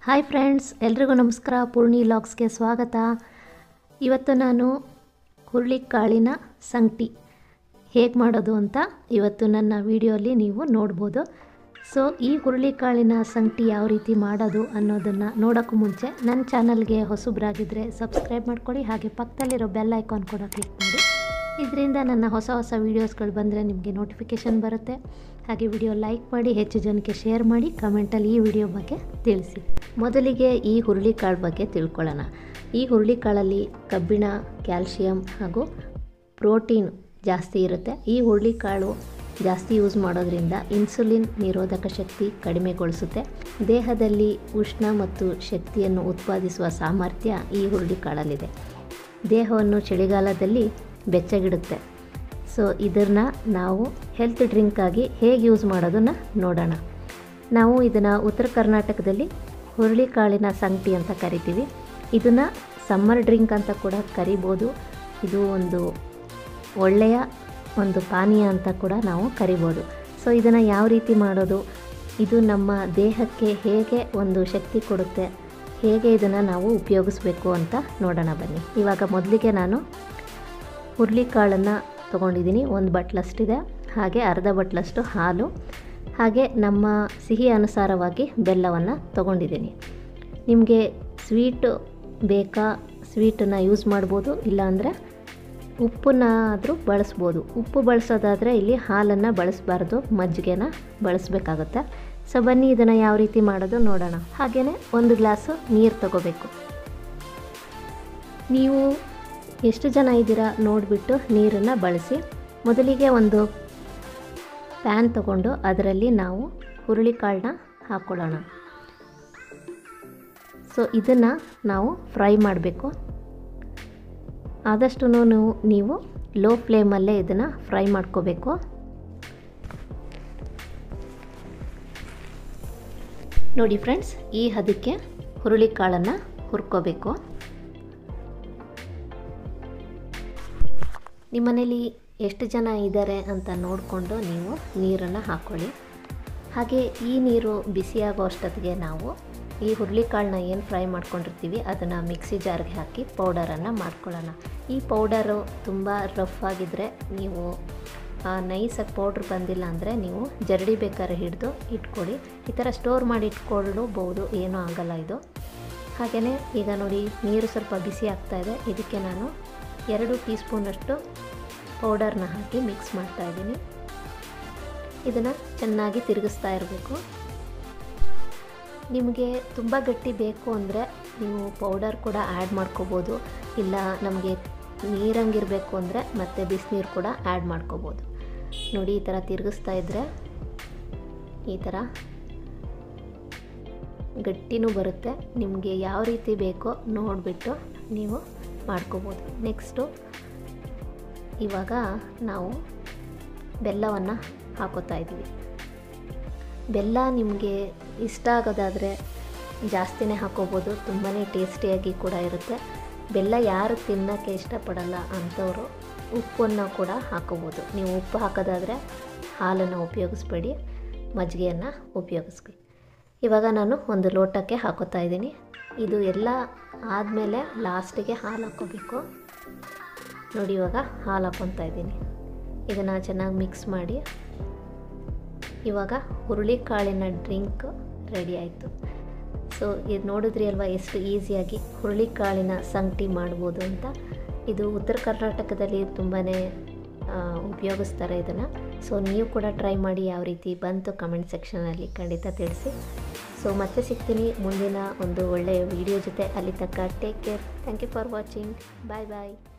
hi friends ಎಲ್ರಿಗೂ ನಮಸ್ಕಾರ ಪೂರ್ಣಿ ಲಾಗ್ಸ್ಗೆ ಸ್ವಾಗತ ಇವತ್ತು ನಾನು ಹುರುಳಿಕಾಳಿನ ಸಂಗಟಿ ಹೇಗೆ ಮಾಡೋದು ಅಂತ ಇವತ್ತು ನನ್ನ ವಿಡಿಯೋಲಿ ನೀವು ನೋಡ್ಬೋದು ಸೊ ಈ ಹುರುಳಿಕಾಳಿನ ಸಂಗಟಿ ಯಾವ ರೀತಿ ಮಾಡೋದು ಅನ್ನೋದನ್ನು ನೋಡೋಕ್ಕೂ ಮುಂಚೆ ನನ್ನ ಚಾನಲ್ಗೆ ಹೊಸಬ್ರಾಗಿದ್ದರೆ ಸಬ್ಸ್ಕ್ರೈಬ್ ಮಾಡ್ಕೊಳ್ಳಿ ಹಾಗೆ ಪಕ್ಕದಲ್ಲಿರೋ ಬೆಲ್ ಐಕಾನ್ ಕೂಡ ಕ್ಲಿಕ್ ಮಾಡಿ ಇದರಿಂದ ನನ್ನ ಹೊಸ ಹೊಸ ವೀಡಿಯೋಸ್ಗಳು ಬಂದರೆ ನಿಮಗೆ ನೋಟಿಫಿಕೇಷನ್ ಬರುತ್ತೆ ಹಾಗೆ ವಿಡಿಯೋ ಲೈಕ್ ಮಾಡಿ ಹೆಚ್ಚು ಜನಕ್ಕೆ ಶೇರ್ ಮಾಡಿ ಕಮೆಂಟಲ್ಲಿ ಈ ವಿಡಿಯೋ ಬಗ್ಗೆ ತಿಳಿಸಿ ಮೊದಲಿಗೆ ಈ ಹುರುಳಿಕಾಳು ಬಗ್ಗೆ ತಿಳ್ಕೊಳ್ಳೋಣ ಈ ಹುರುಳಿಕಾಳಲ್ಲಿ ಕಬ್ಬಿಣ ಕ್ಯಾಲ್ಶಿಯಂ ಹಾಗೂ ಪ್ರೋಟೀನ್ ಜಾಸ್ತಿ ಇರುತ್ತೆ ಈ ಹುರುಳಿಕಾಳು ಜಾಸ್ತಿ ಯೂಸ್ ಮಾಡೋದ್ರಿಂದ ಇನ್ಸುಲಿನ್ ನಿರೋಧಕ ಶಕ್ತಿ ಕಡಿಮೆಗೊಳಿಸುತ್ತೆ ದೇಹದಲ್ಲಿ ಉಷ್ಣ ಮತ್ತು ಶಕ್ತಿಯನ್ನು ಉತ್ಪಾದಿಸುವ ಸಾಮರ್ಥ್ಯ ಈ ಹುರುಳಿಕಾಳಲ್ಲಿದೆ ದೇಹವನ್ನು ಚಳಿಗಾಲದಲ್ಲಿ ಬೆಚ್ಚಗಿಡುತ್ತೆ ಸೊ ಇದನ್ನು ನಾವು ಹೆಲ್ತ್ ಡ್ರಿಂಕಾಗಿ ಹೇಗೆ ಯೂಸ್ ಮಾಡೋದನ್ನು ನೋಡೋಣ ನಾವು ಇದನ್ನು ಉತ್ತರ ಕರ್ನಾಟಕದಲ್ಲಿ ಹುರುಳಿಕಾಳಿನ ಸಂಗಟಿ ಅಂತ ಕರಿತೀವಿ ಇದನ್ನು ಸಮ್ಮರ್ ಡ್ರಿಂಕ್ ಅಂತ ಕೂಡ ಕರಿಬೋದು ಇದು ಒಂದು ಒಳ್ಳೆಯ ಒಂದು ಪಾನೀಯ ಅಂತ ಕೂಡ ನಾವು ಕರಿಬೋದು ಸೊ ಇದನ್ನು ಯಾವ ರೀತಿ ಮಾಡೋದು ಇದು ನಮ್ಮ ದೇಹಕ್ಕೆ ಹೇಗೆ ಒಂದು ಶಕ್ತಿ ಕೊಡುತ್ತೆ ಹೇಗೆ ಇದನ್ನು ನಾವು ಉಪಯೋಗಿಸ್ಬೇಕು ಅಂತ ನೋಡೋಣ ಬನ್ನಿ ಇವಾಗ ಮೊದಲಿಗೆ ನಾನು ಹುರುಳಿಕಾಳನ್ನು ತೊಗೊಂಡಿದ್ದೀನಿ ಒಂದು ಬಟ್ಲಷ್ಟಿದೆ ಹಾಗೆ ಅರ್ಧ ಬಟ್ಲಷ್ಟು ಹಾಲು ಹಾಗೆ ನಮ್ಮ ಸಿಹಿ ಅನುಸಾರವಾಗಿ ಬೆಲ್ಲವನ್ನು ತೊಗೊಂಡಿದ್ದೀನಿ ನಿಮಗೆ ಸ್ವೀಟು ಬೇಕಾ ಸ್ವೀಟನ್ನು ಯೂಸ್ ಮಾಡ್ಬೋದು ಇಲ್ಲಾಂದರೆ ಉಪ್ಪನ್ನಾದರೂ ಬಳಸ್ಬೋದು ಉಪ್ಪು ಬಳಸೋದಾದರೆ ಇಲ್ಲಿ ಹಾಲನ್ನು ಬಳಸಬಾರ್ದು ಮಜ್ಜಿಗೆನ ಬಳಸಬೇಕಾಗುತ್ತೆ ಸೊ ಬನ್ನಿ ಇದನ್ನು ಯಾವ ರೀತಿ ಮಾಡೋದು ನೋಡೋಣ ಹಾಗೆಯೇ ಒಂದು ಗ್ಲಾಸು ನೀರು ತಗೋಬೇಕು ನೀವು ಎಷ್ಟು ಜನ ಇದ್ದೀರಾ ನೋಡಿಬಿಟ್ಟು ನೀರನ್ನು ಬಳಸಿ ಮೊದಲಿಗೆ ಒಂದು ಪ್ಯಾನ್ ತಗೊಂಡು ಅದರಲ್ಲಿ ನಾವು ಹುರುಳಿಕಾಳನ್ನ ಹಾಕ್ಕೊಳ್ಳೋಣ ಸೊ ಇದನ್ನು ನಾವು ಫ್ರೈ ಮಾಡಬೇಕು ಆದಷ್ಟು ನೀವು ಲೋ ಫ್ಲೇಮಲ್ಲೇ ಇದನ್ನು ಫ್ರೈ ಮಾಡ್ಕೋಬೇಕು ನೋಡಿ ಫ್ರೆಂಡ್ಸ್ ಈ ಹದಕ್ಕೆ ಹುರುಳಿಕಾಳನ್ನು ಹುರ್ಕೋಬೇಕು ನಿಮ್ಮನೇಲಿ ಎಷ್ಟು ಜನ ಇದ್ದಾರೆ ಅಂತ ನೋಡಿಕೊಂಡು ನೀವು ನೀರನ್ನು ಹಾಕ್ಕೊಳ್ಳಿ ಹಾಗೆ ಈ ನೀರು ಬಿಸಿಯಾಗೋ ಅಷ್ಟೊತ್ತಿಗೆ ನಾವು ಈ ಹುರುಳಿಕಾಳನ್ನ ಏನು ಫ್ರೈ ಮಾಡ್ಕೊಂಡಿರ್ತೀವಿ ಅದನ್ನು ಮಿಕ್ಸಿ ಜಾರ್ಗೆ ಹಾಕಿ ಪೌಡರನ್ನು ಮಾಡ್ಕೊಳ್ಳೋಣ ಈ ಪೌಡರು ತುಂಬ ರಫ್ ಆಗಿದ್ದರೆ ನೀವು ನೈಸಾಗಿ ಪೌಡ್ರ್ ಬಂದಿಲ್ಲ ಅಂದರೆ ನೀವು ಜರಡಿ ಬೇಕಾದ್ರೆ ಹಿಡಿದು ಇಟ್ಕೊಳ್ಳಿ ಈ ಥರ ಸ್ಟೋರ್ ಮಾಡಿ ಇಟ್ಕೊಳ್ಳಬಹುದು ಏನೂ ಆಗಲ್ಲ ಇದು ಹಾಗೆಯೇ ಈಗ ನೋಡಿ ನೀರು ಸ್ವಲ್ಪ ಬಿಸಿ ಆಗ್ತಾಯಿದೆ ಇದಕ್ಕೆ ನಾನು ಎರಡು ಟೀ ಸ್ಪೂನಷ್ಟು ಪೌಡರ್ನ ಹಾಕಿ ಮಿಕ್ಸ್ ಮಾಡ್ತಾಯಿದ್ದೀನಿ ಇದನ್ನು ಚೆನ್ನಾಗಿ ತಿರುಗಿಸ್ತಾ ಇರಬೇಕು ನಿಮಗೆ ತುಂಬ ಗಟ್ಟಿ ಬೇಕು ಅಂದರೆ ನೀವು ಪೌಡರ್ ಕೂಡ ಆ್ಯಡ್ ಮಾಡ್ಕೋಬೋದು ಇಲ್ಲ ನಮಗೆ ನೀರಂಗಿರಬೇಕು ಅಂದರೆ ಮತ್ತೆ ಬಿಸಿನೀರು ಕೂಡ ಆ್ಯಡ್ ಮಾಡ್ಕೋಬೋದು ನೋಡಿ ಈ ಥರ ತಿರುಗಿಸ್ತಾ ಇದ್ದರೆ ಈ ಥರ ಗಟ್ಟಿನೂ ಬರುತ್ತೆ ನಿಮಗೆ ಯಾವ ರೀತಿ ಬೇಕೋ ನೋಡಿಬಿಟ್ಟು ನೀವು ಮಾಡ್ಕೋಬೋದು ನೆಕ್ಸ್ಟು ಇವಾಗ ನಾವು ಬೆಲ್ಲವನ್ನು ಹಾಕೋತಾ ಇದ್ದೀವಿ ಬೆಲ್ಲ ನಿಮಗೆ ಇಷ್ಟ ಆಗೋದಾದರೆ ಜಾಸ್ತಿನೇ ಹಾಕೋಬೋದು ತುಂಬಾ ಟೇಸ್ಟಿಯಾಗಿ ಕೂಡ ಇರುತ್ತೆ ಬೆಲ್ಲ ಯಾರು ತಿನ್ನೋಕ್ಕೆ ಇಷ್ಟಪಡಲ್ಲ ಅಂಥವರು ಉಪ್ಪನ್ನು ಕೂಡ ಹಾಕೋಬೋದು ನೀವು ಉಪ್ಪು ಹಾಕೋದಾದರೆ ಹಾಲನ್ನು ಉಪಯೋಗಿಸ್ಬೇಡಿ ಮಜ್ಜಿಗೆಯನ್ನು ಉಪಯೋಗಿಸ್ಕೊ ಇವಾಗ ನಾನು ಒಂದು ಲೋಟಕ್ಕೆ ಹಾಕೋತಾ ಇದ್ದೀನಿ ಇದು ಎಲ್ಲ ಆದಮೇಲೆ ಲಾಸ್ಟಿಗೆ ಹಾಲು ಹಾಕ್ಕೋಬೇಕು ನೋಡಿ ಇವಾಗ ಹಾಲು ಹಾಕ್ಕೊತಾ ಇದ್ದೀನಿ ಇದನ್ನು ಚೆನ್ನಾಗಿ ಮಿಕ್ಸ್ ಮಾಡಿ ಇವಾಗ ಹುರುಳಿಕಾಳಿನ ಡ್ರಿಂಕ್ ರೆಡಿ ಆಯಿತು ಸೊ ಇದು ನೋಡಿದ್ರಿ ಅಲ್ವಾ ಎಷ್ಟು ಈಸಿಯಾಗಿ ಹುರುಳಿಕಾಳಿನ ಸಂಗಟಿ ಮಾಡ್ಬೋದು ಅಂತ ಇದು ಉತ್ತರ ಕರ್ನಾಟಕದಲ್ಲಿ ತುಂಬಾ ಉಪಯೋಗಿಸ್ತಾರೆ ಇದನ್ನು ಸೊ ನೀವು ಕೂಡ ಟ್ರೈ ಮಾಡಿ ಯಾವ ರೀತಿ ಬಂತು ಕಮೆಂಟ್ ಸೆಕ್ಷನಲ್ಲಿ ಖಂಡಿತ ತಿಳಿಸಿ ಸೊ ಮತ್ತೆ ಸಿಗ್ತೀನಿ ಮುಂದಿನ ಒಂದು ಒಳ್ಳೆಯ ವಿಡಿಯೋ ಜೊತೆ ಅಲ್ಲಿ ತನಕ take care thank you for watching bye bye